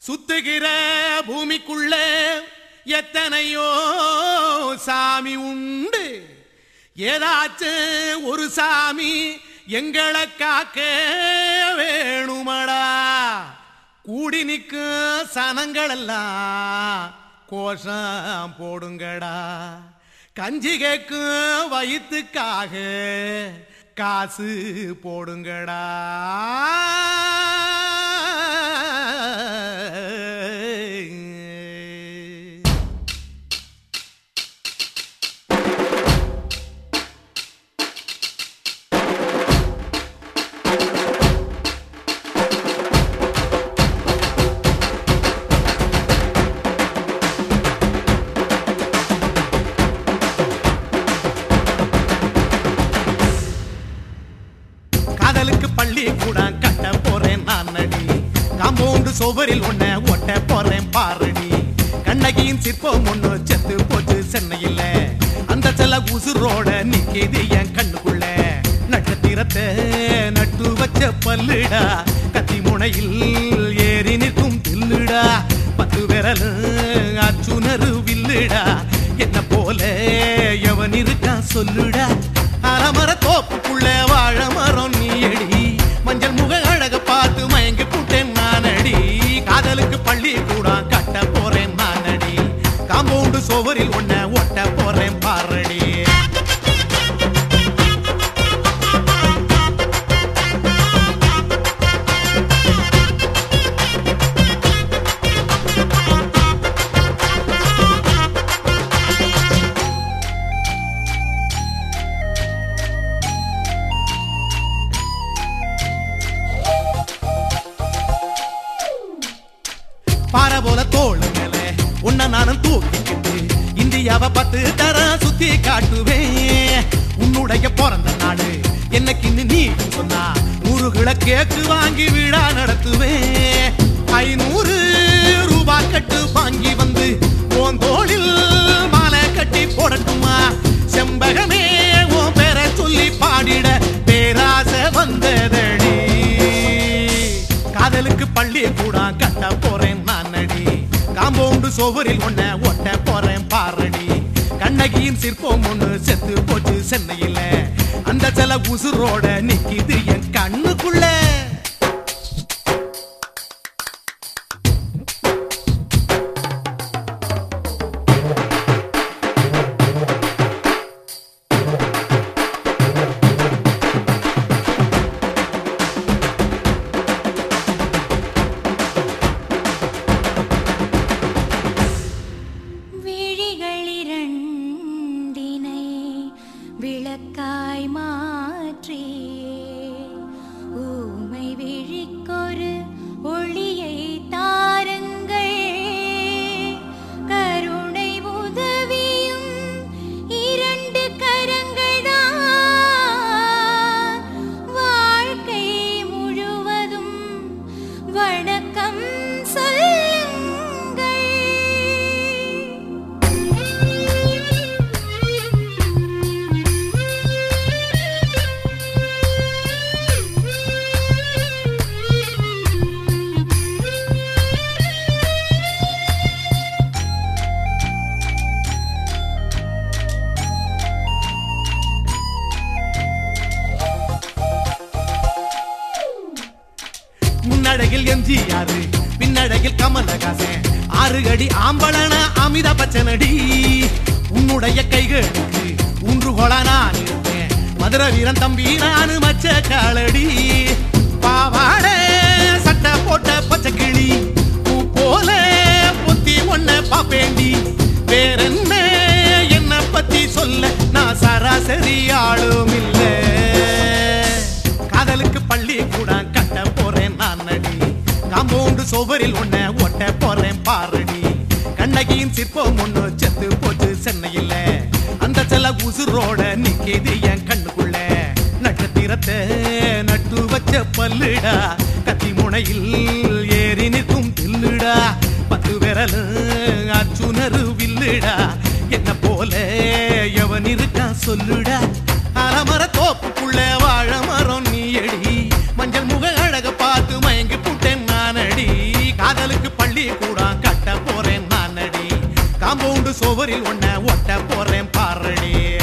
சுத்துகிற பூமிக்குள்ள எத்தனையோ சாமி உண்டு ஏதாச்சும் ஒரு சாமி எங்களை காக்க வேணுமடா கூடி நிற்கும் சனங்கள் எல்லாம் கோஷம் போடுங்கடா கஞ்சி கேக்கும் வயிற்றுக்காக காசு போடுங்கடா காதலுக்கு பள்ளி கூட கட்ட போறேன் நான் நடி காம்பவுண்டு சுவரில் ஒன்ன ஒட்ட போறேன் பாரடி கண்ணகியின் சிற்பம் ஒண்ணு செத்து போச்சு சென்னையில அந்த செல உசுரோட நிக்கிது என் கண்ணுக்குள்ள நட்சத்திரத்தை நட்டு வச்ச பல்லுடா கத்தி முனையில் ஏறி நிற்கும் தில்லுடா பத்து விரல் அச்சுணரு வில்லுடா என்ன போல எவன் இருக்கான் சொல்லுடா அலமர தோப்புக்குள்ள வாழ மரம் நீயடி மஞ்சள் முக அழக பார்த்து மயங்கி புட்டேன் நானடி காதலுக்கு பள்ளி கூட கட்ட போறேன் நானடி காம்பவுண்டு சுவரில் ஒன்ன ஒட்ட போறேன் பாரடி பாறை போல தோளு மேல உன்னை நானும் தூக்கிக்கிட்டு இந்தியாவை பத்து தர சுத்தி காட்டுவேன் உன்னுடைய பிறந்த நாடு என்னைக்குன்னு நீ சொன்னா நூறு கிலோ கேக்கு வாங்கி விழா நடத்துவேன் ஐநூறு ரூபாய் கட்டு வாங்கி வந்து உன் தோளில் மாலை கட்டி போடட்டுமா செம்பகமே உன் பேரை சொல்லி பாடிட பேராசை வந்ததடி காதலுக்கு பள்ளி கூட கட்ட போறேன் நான் நடி காம்பவுண்டு சுவரில் ஒன்ன ஒட்ட போறேன் பாரடி கண்ணகியின் சிற்பம் ஒண்ணு செத்து போச்சு சென்னையில அந்த சில உசுரோட நிக்கிது என் கண்ணுக்குள்ள விழிகளிரண்டினை விளக்காய் மாற்றி ஊமை விழிக்கொரு ஒளியை தாருங்கள் கருணை உதவியும் இரண்டு கரங்கள்தான் வாழ்க்கை முழுவதும் வணக்கம் சொல்லுங்கள் முன்னழகில் எம்ஜிஆர் பின்னழகில் கமலஹாசன் ஆறு அடி ஆம்பளன அமித பச்சனடி உன்னுடைய கைகளுக்கு உன்று கொல நான் இருப்பேன் மதுர வீரன் தம்பி நானு மச்ச காலடி பாவாட சட்டை போட்ட பச்சை கிளி பூ போல பொத்தி ஒன்ன பாப்பேண்டி வேறென்ன என்ன பத்தி சொல்ல நான் சராசரி ஆளும் இல்லை காதலுக்கு பள்ளி கூட கட்ட போறேன் நான் நடி காம்பவுண்டு சுவரில் ஒன்ன ஒட்ட போறேன் பாரடி கண்ணகியின் சிற்பம் ஒண்ணு செத்து போச்சு சென்னையில அந்த செல உசுரோட நிக்கிது என் கண்ணுக்குள்ள நட்சத்திரத்தை நட்டு வச்ச பல்லுடா கத்தி முனையில் ஏறி நிற்கும் தில்லுடா பத்து விரல் அச்சுணரு வில்லுடா என்ன போல எவன் இருக்கான் சொல்லுடா அலமர தோப்புக்குள்ள வாழ மரம் நீயடி மஞ்சள் முக அழக பார்த்து மயங்கி புட்டேன் நானடி காதலுக்கு பள்ளி காம்பவுண்டு சுவரில் ஒன்ன ஒட்ட போறேன் பாரடி